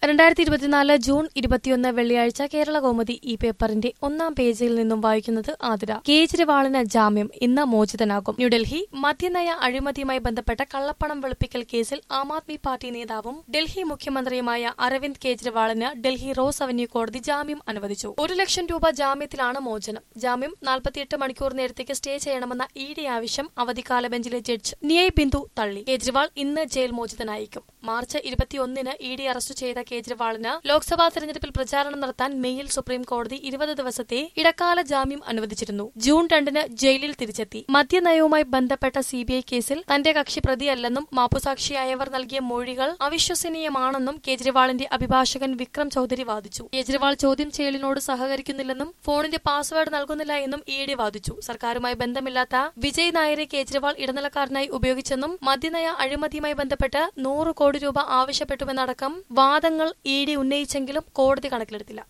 രണ്ടായിരത്തി ഇരുപത്തിനാല് ജൂൺ ഇരുപത്തിയൊന്ന് വെള്ളിയാഴ്ച കേരള കൗമുദി ഈ പേപ്പറിന്റെ ഒന്നാം പേജിൽ നിന്നും വായിക്കുന്നത് ആതിര കേജ്രിവാളിന് ജാമ്യം ഇന്ന് മോചിതനാകും ന്യൂഡൽഹി മദ്യനയ അഴിമതിയുമായി ബന്ധപ്പെട്ട കള്ളപ്പണം വെളുപ്പിക്കൽ കേസിൽ ആം ആദ്മി പാർട്ടി നേതാവും ഡൽഹി മുഖ്യമന്ത്രിയുമായ അരവിന്ദ് കേജ്രിവാളിന് ഡൽഹി റോസ് അവന്യൂ കോടതി ജാമ്യം അനുവദിച്ചു ഒരു ലക്ഷം രൂപ ജാമ്യത്തിലാണ് മോചനം ജാമ്യം നാൽപ്പത്തിയെട്ട് മണിക്കൂർ നേരത്തേക്ക് സ്റ്റേ ചെയ്യണമെന്ന ഇ ഡി ആവശ്യം അവധിക്കാല ബെഞ്ചിലെ ജഡ്ജ് നിയ് ബിന്ദു തള്ളി കേജ്രിവാൾ ഇന്ന് ജയിൽ മോചിതനായിരിക്കും മാർച്ച് ഇരുപത്തിയൊന്നിന് ഇ ഡി അറസ്റ്റ് ചെയ്ത കേജ്രിവാളിന് ലോക്സഭാ തെരഞ്ഞെടുപ്പിൽ പ്രചാരണം നടത്താൻ മെയിൽ സുപ്രീം കോടതി ഇരുപത് ദിവസത്തെ ഇടക്കാല ജാമ്യം അനുവദിച്ചിരുന്നു ജൂൺ രണ്ടിന് ജയിലിൽ തിരിച്ചെത്തി മദ്യനയവുമായി ബന്ധപ്പെട്ട സിബിഐ കേസിൽ തന്റെ കക്ഷി പ്രതിയല്ലെന്നും മാപ്പുസാക്ഷിയായവർ നൽകിയ മൊഴികൾ അവിശ്വസനീയമാണെന്നും കേജ്രിവാളിന്റെ അഭിഭാഷകൻ വിക്രം ചൌധരി വാദിച്ചു കേജ്രിവാൾ ചോദ്യം ചെയ്യലിനോട് സഹകരിക്കുന്നില്ലെന്നും ഫോണിന്റെ പാസ്വേഡ് നൽകുന്നില്ല എന്നും ഇ ഡി വാദിച്ചു സർക്കാരുമായി ബന്ധമില്ലാത്ത വിജയ് നായരെ കേജ്രിവാൾ ഇടനിലക്കാരനായി ഉപയോഗിച്ചെന്നും മദ്യനയ അഴിമതിയുമായി ബന്ധപ്പെട്ട് നൂറ് കോടി രൂപ ആവശ്യപ്പെട്ടുവെന്നടക്കം വാദങ്ങൾ ഇ ഡി ഉന്നയിച്ചെങ്കിലും കോടതി കണക്കിലെടുത്തില്ല